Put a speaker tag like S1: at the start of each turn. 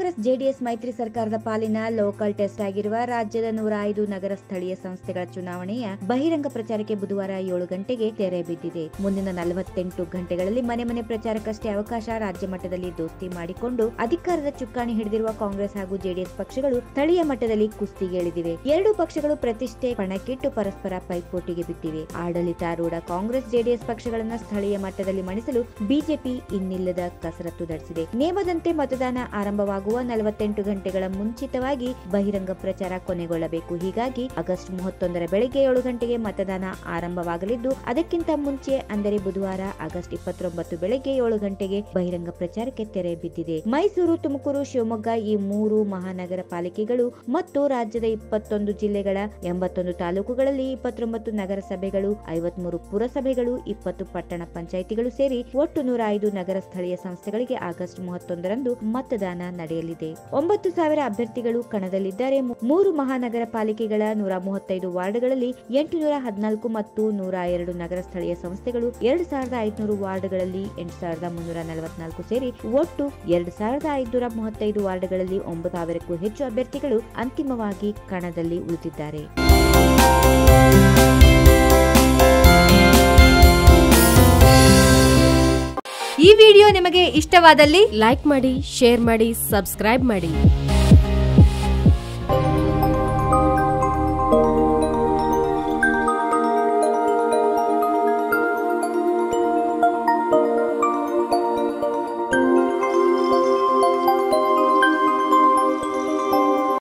S1: Congress JDS ಮೈತ್ರಿ ಸರ್ಕಾರದ ಪಾಲಿನ ಲೋಕಲ್ ಟೆಸ್ಟ್ ಆಗಿರುವ ರಾಜ್ಯದ ನೂರ ಐದು ನಗರ ಸ್ಥಳೀಯ ಸಂಸ್ಥೆಗಳ ಚುನಾವಣೆಯ ಬಹಿರಂಗ ಪ್ರಚಾರಕ್ಕೆ ಬುಧವಾರ ಏಳು ಗಂಟೆಗೆ ತೆರೆ ಬಿದ್ದಿದೆ ಮುಂದಿನ ನಲವತ್ತೆಂಟು ಗಂಟೆಗಳಲ್ಲಿ ಮನೆ ಮನೆ ಪ್ರಚಾರಕ್ಕಷ್ಟೇ ಅವಕಾಶ ರಾಜ್ಯ ಮಟ್ಟದಲ್ಲಿ ದೋಸ್ತಿ ಮಾಡಿಕೊಂಡು ಅಧಿಕಾರದ ಚುಕ್ಕಾಣಿ ಹಿಡಿದಿರುವ ಕಾಂಗ್ರೆಸ್ ಹಾಗೂ ಜೆಡಿಎಸ್ ಪಕ್ಷಗಳು ಸ್ಥಳೀಯ ಮಟ್ಟದಲ್ಲಿ ಕುಸ್ತಿಗೆ ಇಳಿದಿವೆ ಎರಡೂ ಪಕ್ಷಗಳು ಪ್ರತಿಷ್ಠೆ ಪಣಕ್ಕಿಟ್ಟು ಪರಸ್ಪರ ಪೈಪೋಟಿಗೆ ಬಿದ್ದಿವೆ ಆಡಳಿತಾರೂಢ ಕಾಂಗ್ರೆಸ್ ಜೆಡಿಎಸ್ ಪಕ್ಷಗಳನ್ನ ಸ್ಥಳೀಯ ಮಟ್ಟದಲ್ಲಿ ಮಣಿಸಲು ಬಿಜೆಪಿ ಇನ್ನಿಲ್ಲದ ಕಸರತ್ತು ನಡೆಸಿದೆ ನೇಮದಂತೆ ಮತದಾನ ಆರಂಭವಾಗುವ ನಲವತ್ತೆಂಟು ಗಂಟೆಗಳ ಮುಂಚಿತವಾಗಿ ಬಹಿರಂಗ ಪ್ರಚಾರ ಕೊನೆಗೊಳ್ಳಬೇಕು ಹೀಗಾಗಿ ಆಗಸ್ಟ್ ಮೂವತ್ತೊಂದರ ಬೆಳಗ್ಗೆ ಏಳು ಗಂಟೆಗೆ ಮತದಾನ ಆರಂಭವಾಗಲಿದ್ದು ಅದಕ್ಕಿಂತ ಮುಂಚೆ ಅಂದರೆ ಬುಧವಾರ ಆಗಸ್ಟ್ ಇಪ್ಪತ್ತೊಂಬತ್ತು ಬೆಳಗ್ಗೆ ಏಳು ಗಂಟೆಗೆ ಬಹಿರಂಗ ಪ್ರಚಾರಕ್ಕೆ ತೆರೆ ಬಿದ್ದಿದೆ ಮೈಸೂರು ತುಮಕೂರು ಶಿವಮೊಗ್ಗ ಈ ಮೂರು ಮಹಾನಗರ ಪಾಲಿಕೆಗಳು ಮತ್ತು ರಾಜ್ಯದ ಇಪ್ಪತ್ತೊಂದು ಜಿಲ್ಲೆಗಳ ಎಂಬತ್ತೊಂದು ತಾಲೂಕುಗಳಲ್ಲಿ ಇಪ್ಪತ್ತೊಂಬತ್ತು ನಗರಸಭೆಗಳು ಐವತ್ಮೂರು ಪುರಸಭೆಗಳು ಇಪ್ಪತ್ತು ಪಟ್ಟಣ ಪಂಚಾಯಿತಿಗಳು ಸೇರಿ ಒಟ್ಟು ನೂರ ಐದು ನಗರ ಸ್ಥಳೀಯ ಸಂಸ್ಥೆಗಳಿಗೆ ಆಗಸ್ಟ್ ಮೂವತ್ತೊಂದರಂದು ಮತದಾನ ನಡೆಯಲಿದೆ ಒಂಬತ್ತು ಸಾವಿರ ಅಭ್ಯರ್ಥಿಗಳು ಕಣದಲ್ಲಿದ್ದಾರೆ ಮೂ- ಮೂರು ಮಹಾನಗರ ಪಾಲಿಕೆಗಳ ನೂರ ಮೂವತ್ತೈದು ವಾರ್ಡ್ಗಳಲ್ಲಿ ಎಂಟುನೂರ ಹದಿನಾಲ್ಕು ಮತ್ತು ನೂರ ಎರಡು ನಗರ ಸ್ಥಳೀಯ ಸಂಸ್ಥೆಗಳು ಎರಡು ಸಾವಿರದ ಐದುನೂರು ವಾರ್ಡ್ಗಳಲ್ಲಿ ಎಂಟು ಸಾವಿರದ ಮುನ್ನೂರ ನಲವತ್ನಾಲ್ಕು ಸೇರಿ ಒಟ್ಟು ಎರಡು ಸಾವಿರದ ಐದುನೂರ ಮೂವತ್ತೈದು ವಾರ್ಡ್ಗಳಲ್ಲಿ ಒಂಬತ್ತು ಸಾವಿರಕ್ಕೂ ಹೆಚ್ಚು ಅಭ್ಯರ್ಥಿಗಳು ಅಂತಿಮವಾಗಿ ಕಣದಲ್ಲಿ ಉಳಿದಿದ್ದಾರೆ
S2: ಈ ವಿಡಿಯೋ ನಿಮಗೆ ಇಷ್ಟವಾದಲ್ಲಿ
S3: ಲೈಕ್ ಮಾಡಿ ಶೇರ್ ಮಾಡಿ ಸಬ್ಸ್ಕ್ರೈಬ್ ಮಾಡಿ